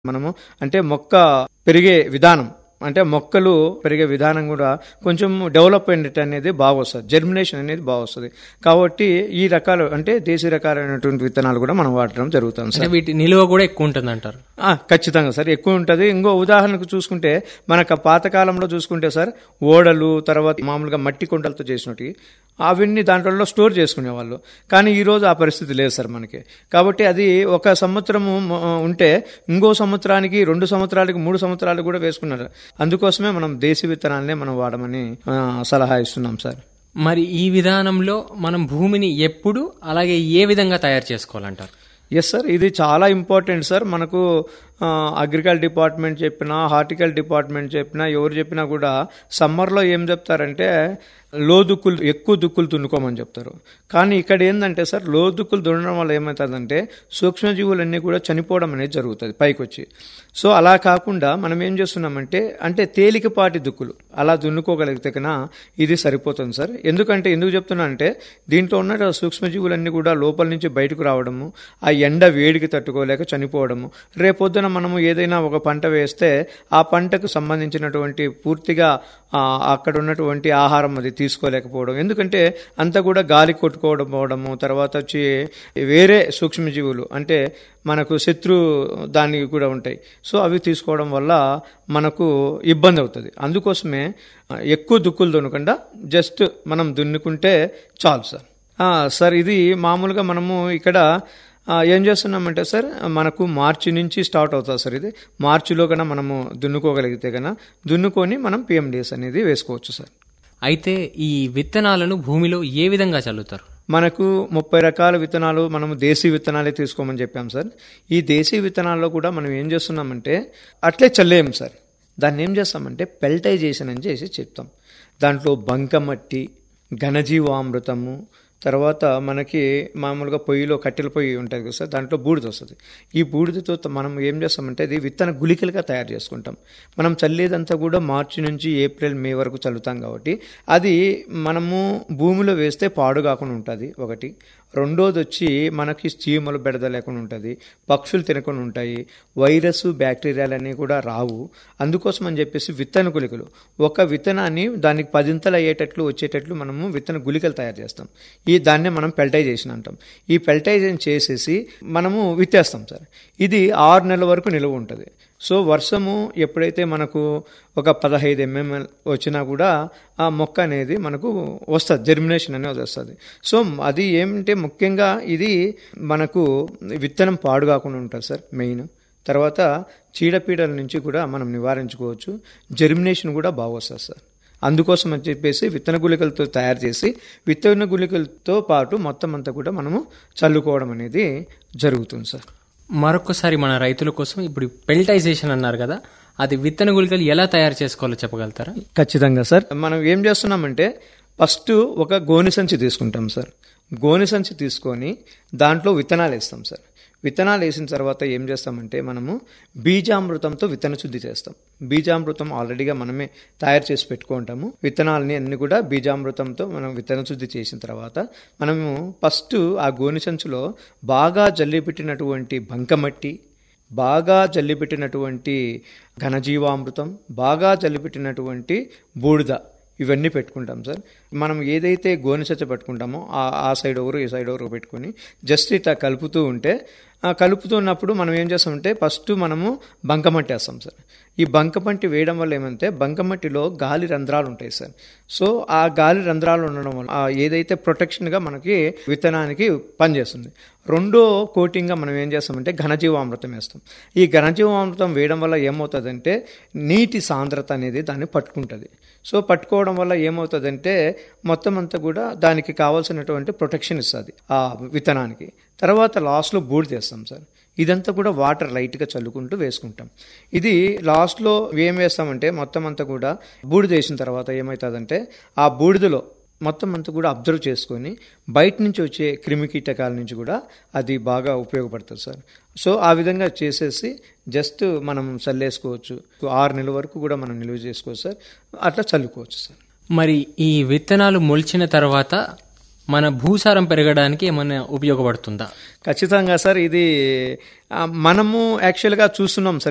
మనము అంటే మొక్క పెరిగే విధానం అంటే మొక్కలు పెరిగే విధానం కూడా కొంచెం డెవలప్మెంట్ అనేది బాగా వస్తుంది జర్మినేషన్ అనేది బాగా వస్తుంది కాబట్టి ఈ రకాలు అంటే దేశీ రకాలైనటువంటి విత్తనాలు కూడా మనం వాడటం జరుగుతుంది సార్ అంటే వీటి నిలువ కూడా ఎక్కువ ఉంటుంది అంటారు ఆ, ఖచ్చితంగా సార్ ఎక్కువ ఉంటుంది ఇంకో ఉదాహరణకు చూసుకుంటే మనకు పాతకాలంలో చూసుకుంటే సార్ ఓడలు తర్వాత మామూలుగా మట్టి కుండలతో చేసినట్టు అవన్నీ దాంట్లో స్టోర్ చేసుకునేవాళ్ళు కానీ ఈ రోజు ఆ పరిస్థితి లేదు సార్ మనకి కాబట్టి అది ఒక సంవత్సరము మ- ఉంటే ఇంకో సంవత్సరానికి రెండు సంవత్సరాలకి మూడు సంవత్సరాలు కూడా వేసుకున్నారు అందుకోసమే మనం దేశీ విత్తనాలనే మనం వాడమని ఆ, సలహా ఇస్తున్నాం సార్ మరి ఈ విధానంలో మనం భూమిని ఎప్పుడు అలాగే ఏ విధంగా తయారు చేసుకోవాలంటారు ఎస్ సార్ ఇది చాలా ఇంపార్టెంట్ సార్ మనకు అగ్రికల్చర్ డిపార్ట్మెంట్ చెప్పినా హార్టికల్ డిపార్ట్మెంట్ చెప్పినా ఎవరు చెప్పినా కూడా సమ్మర్లో ఏం చెప్తారంటే లో దుక్కులు ఎక్కువ దుక్కులు దున్నుకోమని చెప్తారు కానీ ఇక్కడ ఏంటంటే సార్ లో దుక్కులు దున్నడం వల్ల ఏమవుతుందంటే సూక్ష్మజీవులన్నీ కూడా చనిపోవడం అనేది జరుగుతుంది పైకి వచ్చి సో అలా కాకుండా మనం ఏం చేస్తున్నామంటే అంటే తేలికపాటి దుక్కులు అలా దున్నుకోగలిగితే కన్నా ఇది సరిపోతుంది సార్ ఎందుకంటే ఎందుకు చెప్తున్నా అంటే దీంట్లో ఉన్న సూక్ష్మజీవులన్నీ కూడా లోపల నుంచి బయటకు రావడము ఆ ఎండ వేడికి తట్టుకోలేక చనిపోవడము రేపొద్దున మనము ఏదైనా ఒక పంట వేస్తే ఆ పంటకు సంబంధించినటువంటి పూర్తిగా ఆ, అక్కడ ఉన్నటువంటి ఆహారం అది తీసుకోలేకపోవడం ఎందుకంటే అంతా కూడా గాలి కొట్టుకోవడం పోవడము తర్వాత వచ్చి వేరే సూక్ష్మజీవులు అంటే మనకు శత్రు దానికి కూడా ఉంటాయి సో అవి తీసుకోవడం వల్ల మనకు ఇబ్బంది అవుతుంది అందుకోసమే ఆ, ఎక్కువ దుక్కులు దున్నకుండా జస్ట్ మనం దున్నుకుంటే చాలు సార్ ఆ, సార్ ఇది మామూలుగా మనము ఇక్కడ ఆ, ఏం చేస్తున్నామంటే సార్ మనకు మార్చి నుంచి స్టార్ట్ అవుతుంది సార్ ఇది మార్చిలో కన్నా మనము దున్నుకోగలిగితే కన్నా దున్నుకొని మనం పిఎండిఎస్ అనేది వేసుకోవచ్చు సార్ అయితే ఈ విత్తనాలను భూమిలో ఏ విధంగా చల్లుతారు మనకు ముప్పై రకాల విత్తనాలు మనము దేశీ విత్తనాలే తీసుకోమని చెప్పాం సార్ ఈ దేశీ విత్తనాల్లో కూడా మనం ఏం చేస్తున్నామంటే అట్లే చల్లేయం సార్ దాన్ని ఏం చేస్తామంటే పెల్టైజేషన్ అని చేసి చెప్తాం దాంట్లో బంకమట్టి ఘనజీవామృతము తర్వాత మనకి మామూలుగా పొయ్యిలో కట్టెల పొయ్యి ఉంటుంది కదా సార్ దాంట్లో బూడిద వస్తుంది ఈ బూడిదతో త- మనం ఏం చేస్తామంటే అది విత్తన గుళికలుగా తయారు చేసుకుంటాం మనం చల్లేదంతా కూడా మార్చి నుంచి ఏప్రిల్ మే వరకు చల్లుతాం కాబట్టి అది మనము భూమిలో వేస్తే పాడు కాకుండా ఉంటుంది ఒకటి రెండోది వచ్చి మనకి చీమలు బెడద లేకుండా ఉంటుంది పక్షులు తినకుండా ఉంటాయి వైరస్ బ్యాక్టీరియాలన్నీ కూడా రావు అందుకోసం అని చెప్పేసి విత్తన గుళికలు ఒక విత్తనాన్ని దానికి పదింతలు అయ్యేటట్లు వచ్చేటట్లు మనము విత్తన గుళికలు తయారు చేస్తాం ఈ దాన్నే మనం పెల్టైజేషన్ అంటాం ఈ పెల్టైజేషన్ చేసేసి మనము విత్తేస్తాం సార్ ఇది ఆరు నెలల వరకు నిలువ ఉంటుంది సో వర్షము ఎప్పుడైతే మనకు ఒక పదహైదు ఎంఎంఎల్ వచ్చినా కూడా ఆ మొక్క అనేది మనకు వస్తుంది జర్మినేషన్ అనేది వస్తుంది సో అది ఏమంటే ముఖ్యంగా ఇది మనకు విత్తనం పాడు కాకుండా ఉంటుంది సార్ మెయిన్ తర్వాత చీడపీడల నుంచి కూడా మనం నివారించుకోవచ్చు జర్మినేషన్ కూడా బాగా వస్తుంది సార్ అందుకోసం అని చెప్పేసి విత్తన గుళికలతో తయారు చేసి విత్తన గుళికలతో పాటు మొత్తం అంతా కూడా మనము చల్లుకోవడం అనేది జరుగుతుంది సార్ మరొకసారి మన రైతుల కోసం ఇప్పుడు పెల్టైజేషన్ అన్నారు కదా అది విత్తన గుళికలు ఎలా తయారు చేసుకోవాలో చెప్పగలుగుతారా ఖచ్చితంగా సార్ మనం ఏం చేస్తున్నామంటే ఫస్ట్ ఒక గోని సంచి తీసుకుంటాం సార్ గోని సంచి తీసుకొని దాంట్లో విత్తనాలు వేస్తాం సార్ విత్తనాలు వేసిన తర్వాత ఏం చేస్తామంటే మనము బీజామృతంతో విత్తన శుద్ధి చేస్తాం బీజామృతం ఆల్రెడీగా మనమే తయారు చేసి పెట్టుకుంటాము విత్తనాలని అన్ని కూడా బీజామృతంతో మనం విత్తన శుద్ధి చేసిన తర్వాత మనము ఫస్ట్ ఆ గోని సంచిలో బాగా జల్లిపెట్టినటువంటి బంకమట్టి బాగా జల్లిపెట్టినటువంటి ఘనజీవామృతం బాగా జల్లిపెట్టినటువంటి బూడిద ఇవన్నీ పెట్టుకుంటాం సార్ మనం ఏదైతే గోని సచ్చ పెట్టుకుంటామో ఆ ఆ సైడ్ ఒకరు ఈ సైడ్ ఒకరు పెట్టుకొని జస్ట్ ఇట్లా కలుపుతూ ఉంటే ఆ కలుపుతున్నప్పుడు మనం ఏం చేస్తామంటే ఫస్ట్ మనము బంకమట్టి వేస్తాం సార్ ఈ బంకమట్టి వేయడం వల్ల ఏమంటే బంకమట్టిలో గాలి రంధ్రాలు ఉంటాయి సార్ సో ఆ గాలి రంధ్రాలు ఉండడం వల్ల ఆ ఏదైతే ప్రొటెక్షన్గా మనకి విత్తనానికి పనిచేస్తుంది రెండో కోటింగ్గా మనం ఏం చేస్తామంటే ఘనజీవామృతం వేస్తాం ఈ ఘనజీవామృతం వేయడం వల్ల ఏమవుతుందంటే నీటి సాంద్రత అనేది దాన్ని పట్టుకుంటుంది సో పట్టుకోవడం వల్ల ఏమవుతుందంటే మొత్తం అంతా కూడా దానికి కావాల్సినటువంటి ప్రొటెక్షన్ ఇస్తుంది ఆ విత్తనానికి తర్వాత లాస్ట్లో బూడి తెస్తాం సార్ ఇదంతా కూడా వాటర్ లైట్గా చల్లుకుంటూ వేసుకుంటాం ఇది లాస్ట్లో ఏం వేస్తామంటే మొత్తం అంతా కూడా బూడిద వేసిన తర్వాత ఏమవుతుందంటే ఆ బూడిదలో మొత్తం అంతా కూడా అబ్జర్వ్ చేసుకొని బయట నుంచి వచ్చే క్రిమి కీటకాల నుంచి కూడా అది బాగా ఉపయోగపడుతుంది సార్ సో ఆ విధంగా చేసేసి జస్ట్ మనం చల్లేసుకోవచ్చు ఆరు నెలల వరకు కూడా మనం నిల్వ చేసుకోవచ్చు సార్ అట్లా చల్లుకోవచ్చు సార్ మరి ఈ విత్తనాలు మొలిచిన తర్వాత మన భూసారం పెరగడానికి ఏమైనా ఉపయోగపడుతుందా ఖచ్చితంగా సార్ ఇది ఆ, మనము యాక్చువల్గా చూస్తున్నాం సార్